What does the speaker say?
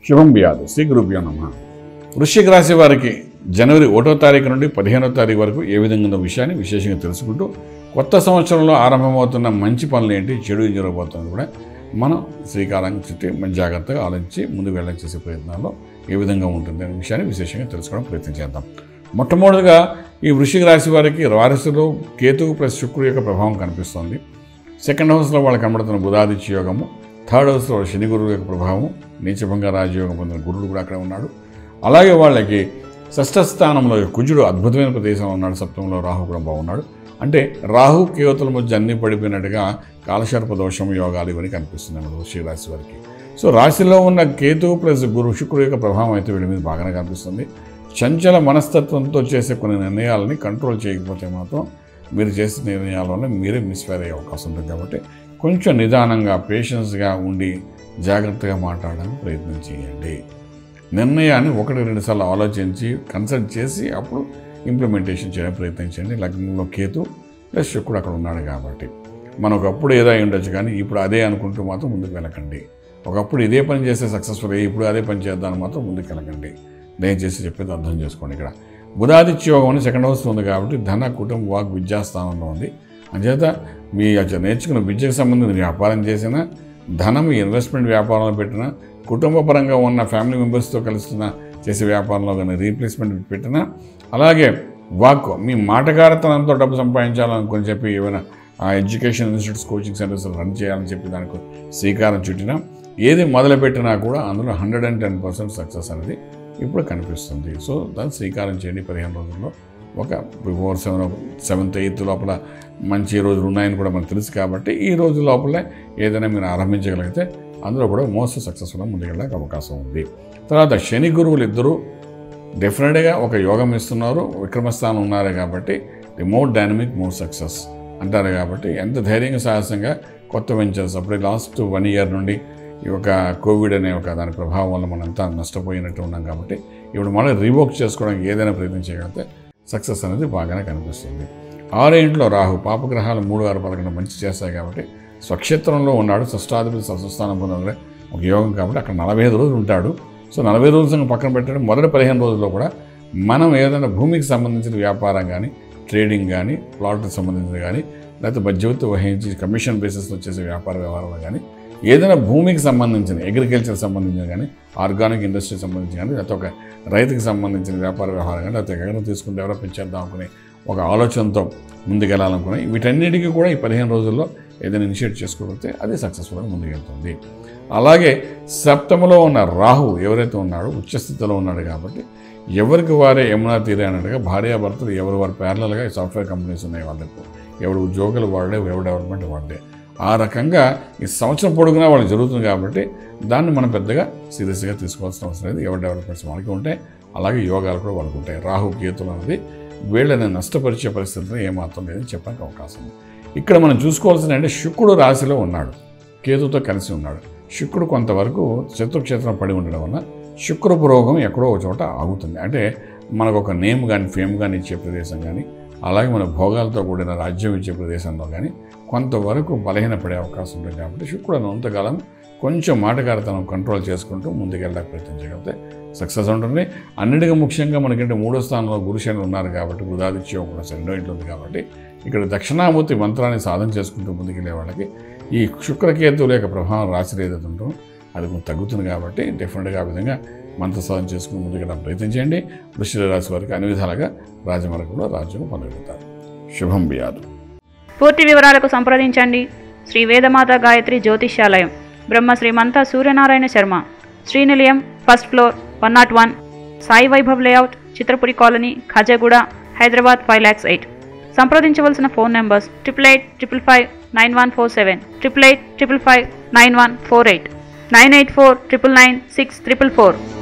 శుభం బియాదు శ్రీ గురుభ్యో నమ వృశ్చిక రాశి వారికి జనవరి ఒకటో తారీఖు నుండి పదిహేనో తారీఖు వరకు ఏ విధంగా ఉన్న విషయాన్ని విశేషంగా తెలుసుకుంటూ కొత్త సంవత్సరంలో ఆరంభమవుతున్న మంచి పనులు ఏంటి చెడు ఏం జరగబోతుంది కూడా మనం శ్రీకారం చుట్టి మంచి జాగ్రత్తగా ఆలోచించి ముందుకు వెళ్ళడం చేసే ప్రయత్నాల్లో ఏ విధంగా ఉంటుంది అనే విషయాన్ని విశేషంగా తెలుసుకోవడం ప్రయత్నం చేద్దాం మొట్టమొదటిగా ఈ వృశ్చిక రాశి వారికి వారసులో కేతువు ప్లస్ శుక్రుడు యొక్క ప్రభావం కనిపిస్తుంది సెకండ్ హౌస్లో వాళ్ళకి కనబడుతున్న బుధాదిత్య యోగము థర్డ్ హౌస్లో శని గురువు యొక్క ప్రభావం నీచభంగ రాజయోగం పొందిన గురుడు కూడా అక్కడ ఉన్నాడు అలాగే వాళ్ళకి షష్ఠ స్థానంలో కుజుడు అద్భుతమైన ప్రదేశంలో ఉన్నాడు సప్తమంలో రాహు కూడా బాగున్నాడు అంటే రాహు కేవతల మధ్య అన్ని పడిపోయినట్టుగా కాలసర్ప దోషం యోగాలు ఇవన్నీ కనిపిస్తున్నాయి మన వృశ్చిక రాశి వారికి సో రాశిలో ఉన్న కేతు ప్లస్ గురు శుక్రుడు యొక్క ప్రభావం అయితే వీళ్ళ మీద బాగానే కనిపిస్తుంది చంచల మనస్తత్వంతో చేసే కొన్ని నిర్ణయాలని కంట్రోల్ చేయకపోతే మాత్రం మీరు చేసే నిర్ణయాల వల్ల మీరే మిస్ఫైర్ అయ్యే అవకాశం ఉంటుంది కాబట్టి కొంచెం నిదానంగా పేషెన్స్గా ఉండి జాగ్రత్తగా మాట్లాడడానికి ప్రయత్నం చేయండి నిర్ణయాన్ని ఒకటి రెండు సార్లు ఆలోచించి కన్సల్ట్ చేసి అప్పుడు ఇంప్లిమెంటేషన్ చేయడం ప్రయత్నం చేయండి లగ్నంలో కేతు ప్లస్ శుక్రుడు అక్కడ ఉన్నాడు కాబట్టి మనం ఒకప్పుడు ఏదో అయి ఉండొచ్చు కానీ ఇప్పుడు అదే అనుకుంటూ మాత్రం ముందుకు వెళ్ళకండి ఒకప్పుడు ఇదే పని చేస్తే సక్సెస్ఫుల్ అయ్యి ఇప్పుడు అదే పని చేద్దామని మాత్రం ముందుకు వెళ్ళకండి దయచేసి చెప్పేది అర్థం చేసుకోండి ఇక్కడ బుధాదిత్య యోగం అని సెకండ్ హౌస్ ఉంది కాబట్టి ధన కుటుంబ వాక్ విద్యాస్థానంలో ఉంది అంచేత మీ అచ్చ- నేర్చుకున్న విద్యకు సంబంధించిన వ్యాపారం చేసినా ధనం ఇన్వెస్ట్మెంట్ వ్యాపారంలో పెట్టినా కుటుంబ పరంగా ఉన్న ఫ్యామిలీ మెంబర్స్తో కలుస్తున్న చేసే వ్యాపారంలో కానీ రీప్లేస్మెంట్ పెట్టినా అలాగే వాక్ మీ మాటగారతనంతో డబ్బు సంపాదించాలనుకుని చెప్పి ఏమైనా ఆ education institutes coaching centres run చేయాలని చెప్పి దానికి శ్రీకారం చుట్టినా ఏది మొదలుపెట్టినా కూడా అందులో hundred and ten percent success అనేది ఇప్పుడు కనిపిస్తుంది సో దాన్ని శ్రీకారం చేయండి పదిహేను రోజుల్లో ఒక బిఫోర్ సెవెన్ సెవెంత్ ఎయిత్ లోపల మంచి రోజులు ఉన్నాయని కూడా మనకు తెలుసు కాబట్టి ఈ రోజు లోపలే ఏదైనా మీరు ఆరంభించగలిగితే అందులో కూడా మోస్ట్ సక్సెస్ఫుల్గా ముందుకెళ్ళడానికి అవకాశం ఉంది తర్వాత శని గురువులు ఇద్దరు డెఫినెట్గా ఒక యోగం ఇస్తున్నారు విక్రమస్థానం ఉన్నారు కాబట్టి the more dynamic more success అంటారు కాబట్టి ఎంత ధైర్యంగా సాహసంగా కొత్త వెంచర్స్ అప్పుడే లాస్ట్ వన్ ఇయర్ నుండి ఈ ఒక కోవిడ్ అనే ఒక దాని ప్రభావం వల్ల మనంతా నష్టపోయినట్టు ఉన్నాం కాబట్టి ఇప్పుడు మళ్ళీ రివోక్ చేసుకోవడానికి ఏదైనా ప్రయత్నం చేయగలిగితే సక్సెస్ అనేది బాగానే కనిపిస్తుంది ఆరో ఇంట్లో రాహు పాపగ్రహాలు మూడు ఆరు పదకొండు మంచి చేస్తాయి కాబట్టి స్వక్షేత్రంలో ఉన్నాడు షష్టాధిపతి స్వస్థానం పొందడం ఒక యోగం కాబట్టి అక్కడ నలభై ఐదు రోజులు ఉంటాడు సో నలభై రోజుల సంగతి పక్కన పెట్టడం మొదటి పదిహేను రోజుల్లో కూడా మనం ఏదైనా భూమికి సంబంధించిన వ్యాపారం కానీ ట్రేడింగ్ కానీ ప్లాట్కి సంబంధించిన కానీ లేకపోతే మధ్యవర్తి వహించి కమిషన్ బేసిస్లో చేసే వ్యాపార వ్యవహారాలు కానీ ఏదైనా భూమికి సంబంధించిన అగ్రికల్చర్ సంబంధించిన కానీ ఆర్గానిక్ ఇండస్ట్రీకి సంబంధించిన కానీ లేకపోతే ఒక రైతుకి సంబంధించిన వ్యాపార వ్యవహారం కానీ లేకపోతే ఎక్కడ తీసుకుని డెవలప్మెంట్ చేద్దాం అనుకునే ఒక ఆలోచనతో ముందుకెళ్ళాలనుకునే వీటన్నిటికీ కూడా ఈ పదిహేను రోజుల్లో ఏదైనా ఇనిషియేట్ చేసుకోగలిగితే అది సక్సెస్ఫుల్గా ముందుకెళ్తుంది అలాగే సప్తమలో ఉన్న రాహు ఎవరైతే ఉన్నాడో ఉచ్చస్థితిలో ఉన్నాడు కాబట్టి ఎవరికి వారే యమునా తీరే అన్నట్టుగా భార్యాభర్తలు ఎవరి వారి ప్యారలల్గా ఈ సాఫ్ట్వేర్ కంపెనీస్ ఉన్నాయి వాళ్ళకు ఎవడు ఉద్యోగులు వాడే ఎవరు డెవలప్మెంట్ వాడే ఆ రకంగా ఈ సంవత్సరం పొడుగునా వాళ్ళకి జరుగుతుంది కాబట్టి దాన్ని మనం పెద్దగా సీరియస్గా తీసుకోవాల్సిన అవసరం లేదు ఎవరి డెవలప్మెంట్స్ వాళ్ళకి ఉంటాయి అలాగే యోగాలు కూడా వాళ్ళకు ఉంటాయి రాహు కేతులు అనేది వీళ్ళని నష్టపరిచే పరిస్థితులు ఏమాత్రం లేదని చెప్పడానికి అవకాశం ఉంది ఇక్కడ మనం చూసుకోవాల్సిన అంటే శుక్రుడు రాశిలో ఉన్నాడు కేతుతో కలిసి ఉన్నాడు శుక్రుడు కొంతవరకు శత్రుక్షేత్రం పడి ఉండడం వల్ల శుక్ర పురోగం ఎక్కడో ఒక చోట ఆగుతుంది అంటే మనకు ఒక నేమ్ కానీ ఫేమ్ కానీ ఇచ్చే ప్రదేశం కానీ అలాగే మన భోగాలతో కూడిన రాజ్యం ఇచ్చే ప్రదేశంలో కానీ కొంతవరకు బలహీనపడే అవకాశం ఉంటుంది కాబట్టి శుక్రుడు ఉన్నంతకాలం కొంచెం మాటగారితనం కంట్రోల్ చేసుకుంటూ ముందుకెళ్ళడానికి ప్రయత్నం చేయగలిగితే సక్సెస్ ఉంటుంది అన్నిటికీ ముఖ్యంగా మనకంటే మూడో స్థానంలో గురుశని ఉన్నారు కాబట్టి బుధాదిత్యం కూడా రెండో ఇంట్లో ఉంది కాబట్టి ఇక్కడ దక్షిణామూర్తి మంత్రాన్ని సాధన చేసుకుంటూ ముందుకెళ్ళే వాళ్ళకి ఈ శుక్రకేతువుల యొక్క ప్రభావం రాశి ఏదైతే ఉంటుందో అది కొంచెం తగ్గుతుంది కాబట్టి డెఫినెట్గా ఆ విధంగా మంత్ర సాధన చేసుకుని ముందుకెళ్ళడం ప్రయత్నం చేయండి వృషిక రాశి వారికి అన్ని విధాలుగా రాజమార్గంలో రాజ్యం పొందగలుగుతారు శుభం బియాదు పూర్తి వివరాలకు సంప్రదించండి శ్రీ వేదమాత గాయత్రి జ్యోతిష్యాలయం Brahma Srimantha Suryanarayana Sharma Srinilayam first floor one not one Sai Vaibhav layout Chitrapuri colony Khajaguda Hyderabad five lakhs eight సంప్రదించవలసిన phone numbers triple eight triple five nine one four seven triple eight triple five nine one four eight nine eight four triple nine six triple four